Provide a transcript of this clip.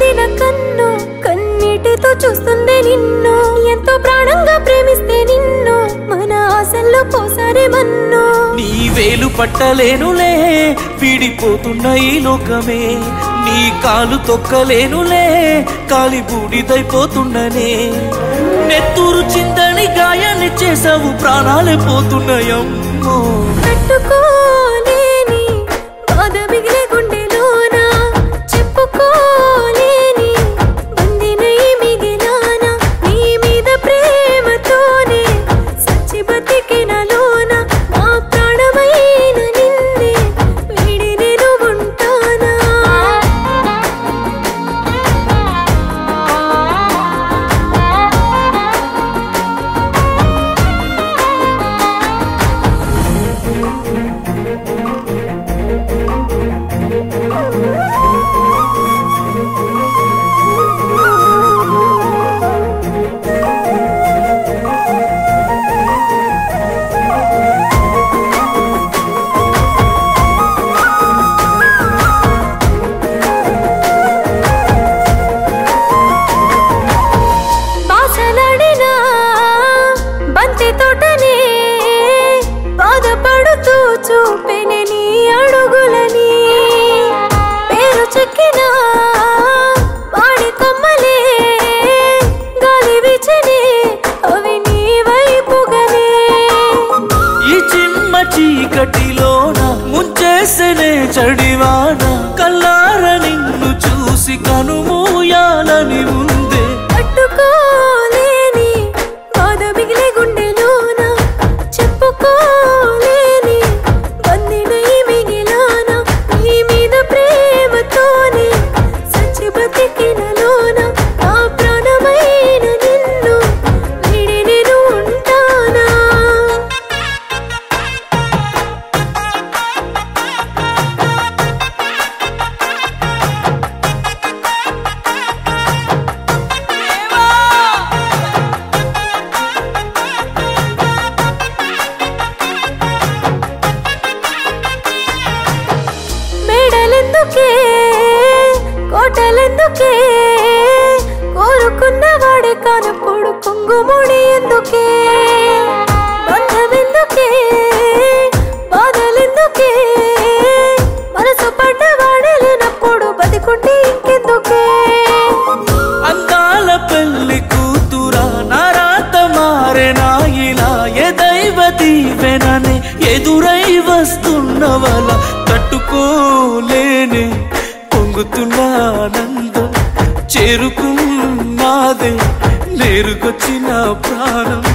కదిన కన్ను కన్నీటితో చూస్తుంది నిన్ను ఎంతో ప్రాణంగా ప్రేమిస్తే నిన్ను మన ఆశల్లో పోసారే మన్ను నీ వేలు పట్టలేనులే విడిపోతున్న ఈ లోకమే నీ కాలు తొక్కలేనులే కాలి బూడిదైపోతున్ననే నెత్తూరు చిందని గాయాన్ని చేసావు ప్రాణాలే పోతున్నాయమ్మో తట్టుకోలేని బాధ మిగిలే గుండెలోన చెప్పుకోలేని బందినై మిగిలాన నీ మీద ప్రేమతోనే సచ్చి బతికినలోన నా ప్రాణమైన నిన్నే వీడి నేను ఉంటానా బాసలాడిన బంతి తోటనే బాధపడుతూ చూపెనే నీ అడుగులని పేరు చెక్కిన వాడి కొమ్మలే గాలి వీచనే అవి నీ వైపుగనే ఈ చిమ్మ చీకటిలోన ముంచేసనే చడివాన కల్లార నిన్ను చూసి కనుమూయాలని ఉందే తట్టుకోలేని బాధ మిగిలే గుండెలోన చెప్పుకోలేని బందినై మిగిలాన నీ మీద ప్రేమతోనే సచ్చి బతికినలోన నా ప్రాణమైన నిన్ను వీడి నేను ఉంటానా మేడలెందుకే కోటలెందుకే కోరుకున్న వాడే కానప్పుడు కుంగుముడి ఎందుకే బంధమెందుకే బాధలెందుకే మనసు పడ్డవాడే లేనప్పుడు బతికుంటే ఇంకెందుకే అందాల పెళ్లి కూతురా నారాత మారెనా ఇలా ఏ దైవ దీవెననే ఎదురై వస్తున్నవల తట్టుకోలేనే పొంగుతున్న ఆనందం చేరుకున్నాదే నేరుకొచ్చిన ప్రాణం